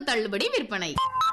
தள்ளுபடி விற்பனை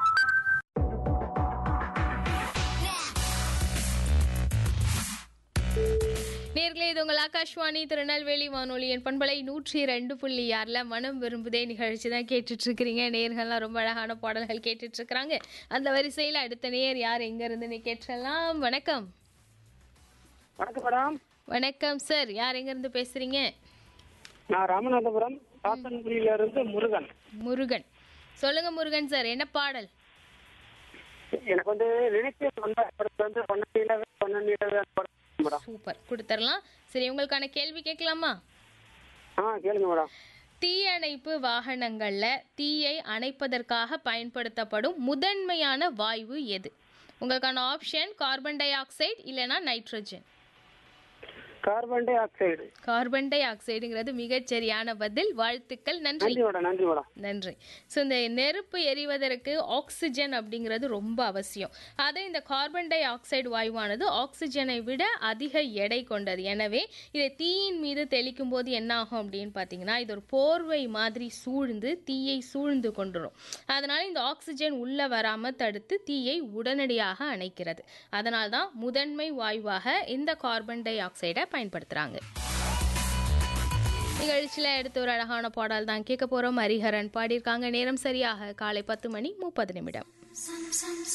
நேர்களே இது உங்கள் ஆகாஷ்வாணி திருநெல்வேலி வானொலியின் பண்பலை நூற்றி ரெண்டு புள்ளி ஆறில் மனம் விரும்புதே நிகழ்ச்சி தான் கேட்டுட்டு இருக்கிறீங்க நேர்கள்லாம் ரொம்ப அழகான பாடல்கள் கேட்டுட்டு இருக்கிறாங்க அந்த வரிசையில் அடுத்த நேர் யார் எங்க இருந்துன்னு கேட்டலாம் வணக்கம் வணக்கம் மேடம் வணக்கம் சார் யார் எங்க இருந்து பேசுறீங்க நான் ராமநாதபுரம் சாத்தன்குடியில இருந்து முருகன் முருகன் சொல்லுங்க முருகன் சார் என்ன பாடல் எனக்கு வந்து நினைத்து வந்த படத்துல வந்து பொன்னணியிலவே பொன்னணியிலவே அந்த படம் மேடம் சூப்பர் கொடுத்துடலாம் சரி உங்களுக்கான கேள்வி கேட்கலாமா ஆ கேளுங்க மேடம் தீயணைப்பு வாகனங்கள்ல தீயை அணைப்பதற்காக பயன்படுத்தப்படும் முதன்மையான வாயு எது உங்களுக்கான ஆப்ஷன் கார்பன் டை ஆக்சைடு இல்லைன்னா nitrogen carbon dioxide carbon டை ஆக்சைடுங்கிறது மிகச்சரியான பதில் வாழ்த்துக்கள் நன்றி நன்றி மேடம் நன்றி மேடம் நன்றி ஸோ இந்த நெருப்பு எரிவதற்கு ஆக்சிஜன் அப்படிங்கிறது ரொம்ப அவசியம் அது இந்த கார்பன் டை ஆக்சைடு வாயுவானது ஆக்சிஜனை விட அதிக எடை கொண்டது எனவே இதை தீயின் மீது தெளிக்கும் போது என்ன ஆகும் அப்படின்னு பார்த்தீங்கன்னா இது ஒரு போர்வை மாதிரி சூழ்ந்து தீயை சூழ்ந்து கொண்டுரும் அதனால இந்த ஆக்சிஜன் உள்ள வராம தடுத்து தீயை உடனடியாக அணைக்கிறது அதனால தான் முதன்மை வாயுவாக இந்த கார்பன் டை ஆக்சைடை பயன்படுத்துறாங்க நிகழ்ச்சியில் எடுத்து ஒரு அழகான பாடல் தான் கேட்க போறோம் ஹரிஹரன் பாடியிருக்காங்க நேரம் சரியாக காலை பத்து மணி முப்பது நிமிடம் Some, some,